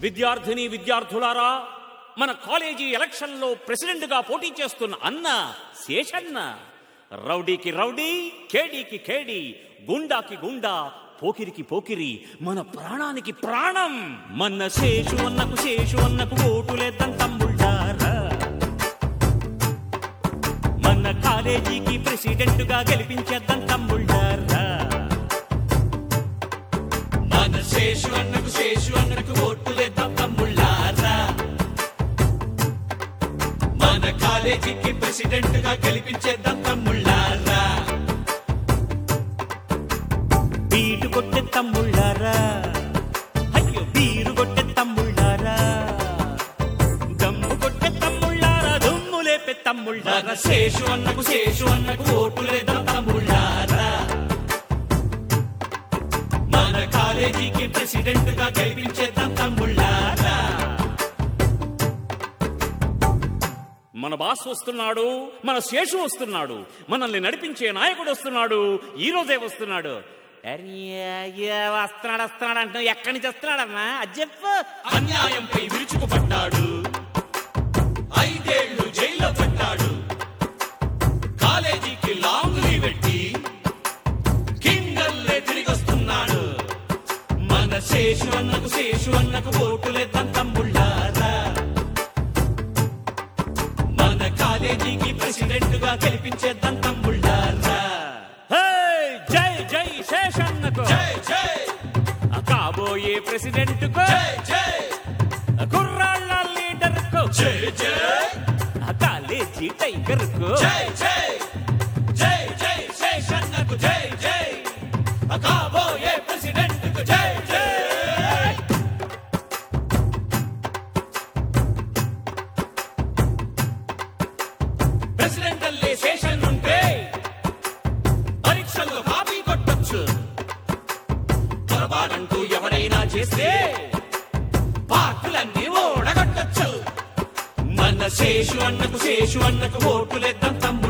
విద్యార్థిని విద్యార్థులారా మన కాలేజీ ఎలక్షన్లో ప్రెసిడెంట్గా పోటీ చేస్తున్న అన్న శేషన్న రౌడీకి రౌడీ కేడీకి కేడి గుండాకి గుండా పోకిరికి పోకిరి మన ప్రాణానికి ప్రాణం మన శేషు అన్నకు శేషు అన్నకు ఓటులేద్దాం తమ్ముళ్ళారా మన కాలేజీకి ప్రెసిడెంట్గా గెలిపించేద్దాం తమ్ముళ్ళారా మన శేషు అన్నకు శేషు అన్నకు ఓటులేద్దాం తమ్ముళ్ళారా మన కాలేజీకి ప్రెసిడెంట్ గా గెలిపించేద్దాం తమ్ముళ్ళారా బీటు కొట్టే తమ్ముళ్ళారా అయ్యో బీరు కొట్టే తమ్ముళ్ళారా దమ్ము కొట్టే తమ్ముళ్ళారా దుమ్ము లేపే మన తమ్ముళ్ళారా శేషు అన్నకు శేషు అన్నకు ఓటులేద్దాం తమ్ముళ్ళారా మన కాలేజీకి ప్రెసిడెంట్ గా గెలిపించేద్దాం తమ్ముళ్ళారా మన బాస్ వస్తున్నాడు మన శేషు వస్తున్నాడు మనల్ని నడిపించే నాయకుడు వస్తున్నాడు ఈ రోజే వస్తున్నాడు అరే, అయ్యో, వస్తున్నాడు వస్తున్నాడు అంటున్నావు ఎక్కడి నుంచి వస్తున్నాడమ్మా అది చెప్పు అన్యాయంపై విరుచుకుపడ్డాడు ఐదేళ్లు జైల్లో పెట్టాడు కాలేజీకి లాంగ్ లీవ్ పెట్టి కింగల్లే తిరిగొస్తున్నాడు మన శేషు అన్నకు శేషు అన్నకు ఓటులేద్దాం తమ్ముళ్ళారా మన కాలేజీకి ప్రెసిడెంట్ గా గెలిపించేద్దాం తమ్ముళ్ళారా హే, జై జై శేషన్నకు జై జై కాబోయే ప్రెసిడెంట్ జై జై కుర్రాళ్ళ లీడర్ కు జై జై కాలేజీ టైగర్ కు జై జై జై జై శేషన్నకు జై జై కాబోయే ప్రెసిడెంట్ కు జై జై ప్రెసిడెంట్ అల్లే శేషన్ ఉంటే పరీక్షల్లో కాపీ కొట్టొచ్చు పొరపాటంటూ ఎవరైనా చేస్తే పార్కులన్నీ ఓడగొట్టొచ్చు మన శేషు అన్నకు శేషు అన్నకు ఓటులేద్దాం తమ్ముడు